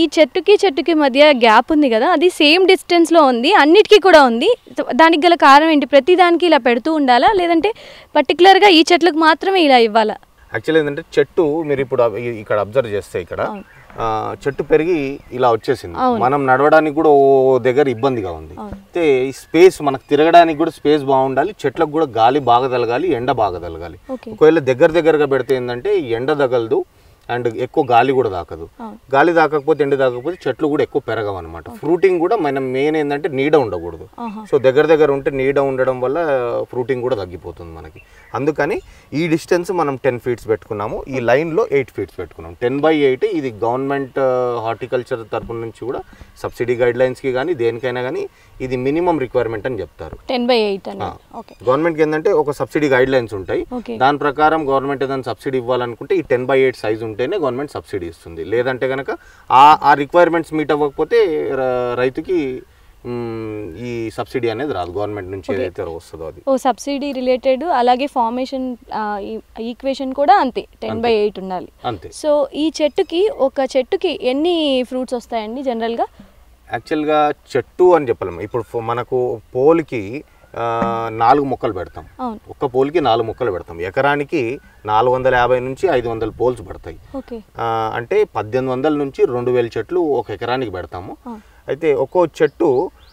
ఈ చెట్టుకి చెట్టుకి మధ్య గ్యాప్ ఉంది కదా అది సేమ్ డిస్టెన్స్లో ఉంది అన్నిటికీ కూడా ఉంది దానికి గల కారణం ఏంటి ప్రతి దానికి ఇలా పెడుతూ ఉండాలా లేదంటే పర్టికులర్గా ఈ చెట్లకు మాత్రమే ఇలా ఇవ్వాలా యాక్చువల్లీ ఏంటంటే చెట్టు మీరు ఇప్పుడు అబ్- ఇ- ఇక్కడ అబ్జర్వ్ చేస్తే ఇక్కడ ఆ, చెట్టు పెరిగి ఇలా వచ్చేసింది మనం నడవడానికి కూడా ఓ దగ్గర ఇబ్బందిగా ఉంది అయితే ఈ స్పేస్ మనకు తిరగడానికి కూడా స్పేస్ బాగుండాలి చెట్లకు కూడా గాలి బాగా తలగాలి ఎండ బాగా తలగాలి ఓకే ఒకవేళ దగ్గర దగ్గరగా పెడితే ఏంటంటే ఎండ తగలదు అండ్ ఎక్కువ గాలి కూడా తాకదు గాలి తాకకపోతే ఎండ తాకకపోతే చెట్లు కూడా ఎక్కువ పెరగవు అనమాట ఫ్రూటింగ్ కూడా మనం మెయిన్ ఏంటంటే నీడ ఉండకూడదు సో దగ్గర దగ్గర ఉంటే నీడ ఉండడం వల్ల ఫ్రూటింగ్ కూడా తగ్గిపోతుంది మనకి అందుకని ఈ డిస్టెన్స్ మనం టెన్ ఫీట్స్ పెట్టుకున్నాము ఈ లైన్లో ఎయిట్ ఫీట్స్ పెట్టుకున్నాం టెన్ బై ఎయిట్ ఇది గవర్నమెంట్ హార్టికల్చర్ తరపు నుంచి కూడా సబ్సిడీ గైడ్ లైన్స్కి కానీ దేనికైనా కానీ ఇది మినిమం రిక్వైర్మెంట్ అని చెప్తారు టెన్ బై ఎయిట్ అని ఓకే గవర్నమెంట్కి ఏంటంటే ఒక సబ్సిడీ గైడ్ లైన్స్ ఉంటాయి ఓకే దాని ప్రకారం గవర్నమెంట్ ఏదైనా సబ్సిడీ ఇవ్వాలనుకుంటే ఈ టెన్ బై ఎయిట్ సైజ్ ఉంటేనే గవర్నమెంట్ సబ్సిడీ ఇస్తుంది లేదంటే కనుక ఆ ఆ రిక్వైర్మెంట్స్ మీట్ అవ్వకపోతే ర- రైతుకి మ్, ఈ సబ్సిడీ అనేది రాదు గవర్నమెంట్ నుంచి ఏదైతే వస్తుందో అది ఓ సబ్సిడీ రిలేటెడ్ అలాగే ఫార్మేషన్ ఈక్వేషన్ కూడా అంతే టెన్ బై ఎయిట్ ఉండాలి అంతే సో ఈ చెట్టుకి ఒక చెట్టుకి ఎన్ని ఫ్రూట్స్ వస్తాయండి జనరల్గా యాక్చువల్గా చెట్టు అని చెప్పలేము ఇప్పుడు ఫో- మనకు పోల్కి ఆ, నాలుగు మొక్కలు పెడతాం అవును ఒక్క పోల్కి నాలుగు మొక్కలు పెడతాం ఎకరానికి నాలుగు వందల యాభై నుంచి ఐదు వందల పోల్స్ పడతాయి ఓకే ఆ, అంటే పద్దెనిమిది వందల నుంచి రెండు వేల చెట్లు ఒక ఎకరానికి పెడతాము ఆ. అయితే ఒక్కో చెట్టు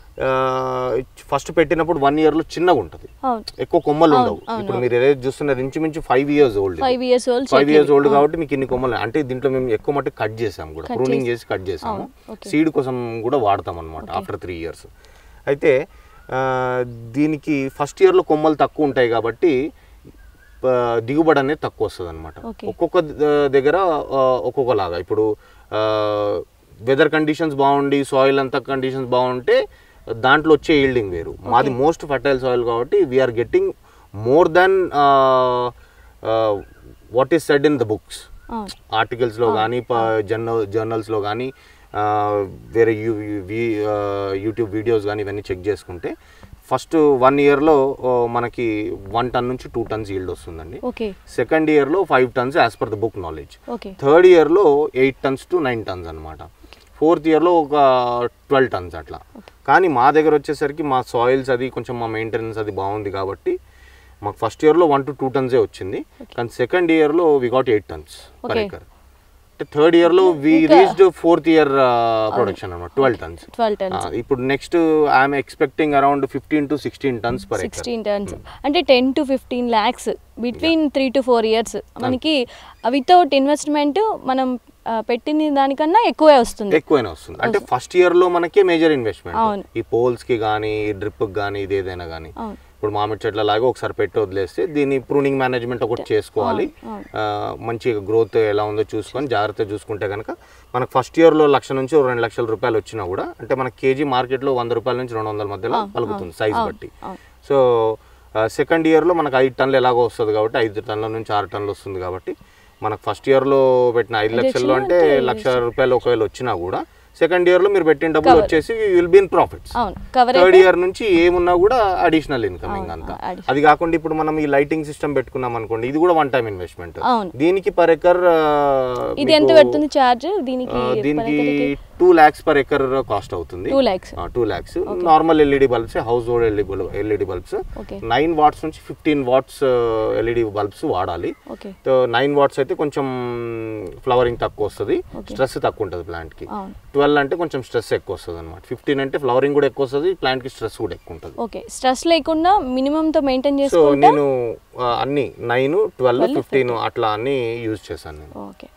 ఫస్ట్ పెట్టినప్పుడు వన్ ఇయర్లో చిన్నగా ఉంటుంది అవును ఎక్కువ కొమ్మలు ఉండవు ఇప్పుడు మీరు ఏదైతే చూస్తున్నారు ఇంచుమించు five years old five years old five years old కాబట్టి మీకు ఇన్ని కొమ్మలు అంటే దీంట్లో మేము ఎక్కువ మట్టి కట్ చేసాము కూడా ప్రూనింగ్ చేసి కట్ చేసాము సీడ్ కోసం కూడా వాడతాం అనమాట ఆఫ్టర్ త్రీ ఇయర్స్ అయితే ఆ, దీనికి ఫస్ట్ ఇయర్లో కొమ్మలు తక్కువ ఉంటాయి కాబట్టి ఆ, దిగుబడి అనేది తక్కువ వస్తుంది అనమాట Okay. ఒక్కొక్క ద- దగ్గర ఆ, ఒక్కొక్కలాగా ఇప్పుడు వెదర్ కండిషన్స్ బాగుండి సాయిల్ అంతా కండిషన్స్ బాగుంటే దాంట్లో వచ్చే ఈల్డింగ్ వేరు మాది మోస్ట్ ఫర్టైల్ సాయిల్ కాబట్టి we are getting more than what is said in the books అవును ఆర్టికల్స్లో కానీ జర్నల్ జర్నల్స్లో కానీ వేరే యూ వి- ఆ, యూట్యూబ్ వీడియోస్ కానీ ఇవన్నీ చెక్ చేసుకుంటే ఫస్ట్ వన్ ఇయర్లో మనకి వన్ టన్ నుంచి టూ టన్స్ ఈల్డ్ వస్తుందండి ఓకే సెకండ్ ఇయర్లో five tons as per the book knowledge okay third ఇయర్లో eight tons to nine tons అనమాట ఫోర్త్ ఇయర్లో ఒక ట్వెల్వ్ టన్స్ అట్లా కానీ మా దగ్గర వచ్చేసరికి మా సాయిల్స్ అది కొంచెం మా మెయింటెనెన్స్ అది బాగుంది కాబట్టి మాకు ఫస్ట్ ఇయర్లో వన్ టు టూ టన్సే వచ్చింది కానీ సెకండ్ ఇయర్లో we got eight tons per Okay. Acre అంటే థర్డ్ ఇయర్లో we reached fourth year production అనమాట ట్వెల్వ్ టన్స్ ట్వెల్వ్ టన్స్ ఇప్పుడు next I'm expecting around fifteen to sixteen tons per acre sixteen tons అంటే ten to fifteen lakhs between three to four years మనకి without investment మనం ఆ, పెట్టిన దానికన్నా ఎక్కువే వస్తుంది ఎక్కువైనా వస్తుంది అంటే ఫస్ట్ ఇయర్ లో మనకే మేజర్ అవును. ఇన్వెస్ట్మెంట్ ఈ పోల్స్ కి కానీ డ్రిప్ కి కానీ ఇది ఏదైనా కానీ అవును ఇప్పుడు మామిడి చెట్ల లాగా ఒకసారి పెట్టి వదిలేస్తే దీని ప్రూనింగ్ మేనేజ్మెంట్ ఒకటి చేసుకోవాలి అవును. ఆ, మంచిగా గ్రోత్ ఎలా ఉందో చూసుకొని జాగ్రత్తగా చూసుకుంటే కనుక మనకు ఫస్ట్ ఇయర్లో లక్ష నుంచి ఓ రెండు లక్షల రూపాయలు వచ్చినా కూడా అంటే మన కేజీ మార్కెట్లో వంద రూపాయల నుంచి రెండు వందల మధ్యలో పలుకుతుంది సైజ్ బట్టి అవును. సో సెకండ్ ఇయర్లో మనకు ఐదు టన్నులు ఎలాగో వస్తుంది కాబట్టి ఐదు టన్నుల నుంచి ఆరు టన్నులు వస్తుంది కాబట్టి మనకు ఫస్ట్ ఇయర్లో పెట్టిన ఐదు లక్షల్లో అంటే లక్ష రూపాయలు ఒకవేళ వచ్చినా కూడా సెకండ్ ఇయర్లో మీరు పెట్టిన డబ్బులు వచ్చేసి విల్ బీ ఇన్ ప్రాఫిట్స్ అవును కవర్ థర్డ్ ఇయర్ నుంచి ఏమున్నా కూడా అడిషనల్ ఇన్కమింగ్ అంతా additional. అది కాకుండా ఇప్పుడు మనం ఈ లైటింగ్ సిస్టమ్ పెట్టుకున్నాం అనుకోండి ఇది కూడా వన్ టైం ఇన్వెస్ట్మెంట్ అవును దీనికి పర్ ఎకర్ ఇది ఎంత పెడుతుంది ఛార్జ్ దీనికి దీనికి two lakhs per acre cost అవుతుంది two lakhs two lakhs normal LED bulbs household LED LED bulbs okay nine watts నుంచి ఫిఫ్టీన్ వాట్స్ ఎల్ఈడి బల్బ్స్ వాడాలి ఓకే సో నైన్ వాట్స్ అయితే కొంచెం ఫ్లవరింగ్ తక్కువ వస్తుంది స్ట్రెస్ తక్కువ ఉంటుంది ప్లాంట్ కి అవును ట్వెల్వ్ అంటే కొంచెం స్ట్రెస్ ఎక్కువ వస్తుంది అనమాట ఫిఫ్టీన్ అంటే ఫ్లవరింగ్ కూడా ఎక్కువ వస్తుంది ప్లాంట్ కి స్ట్రెస్ కూడా ఎక్కువ ఉంటుంది ఓకే స్ట్రెస్ లేకుండా మినిమం తో మెయింటైన్ సో చేసుకుంటా నేను ఆ, అన్ని నైన్ ట్వెల్వ్ ఫిఫ్టీన్ అట్లా అన్ని యూజ్ చేశాను నేను ఓకే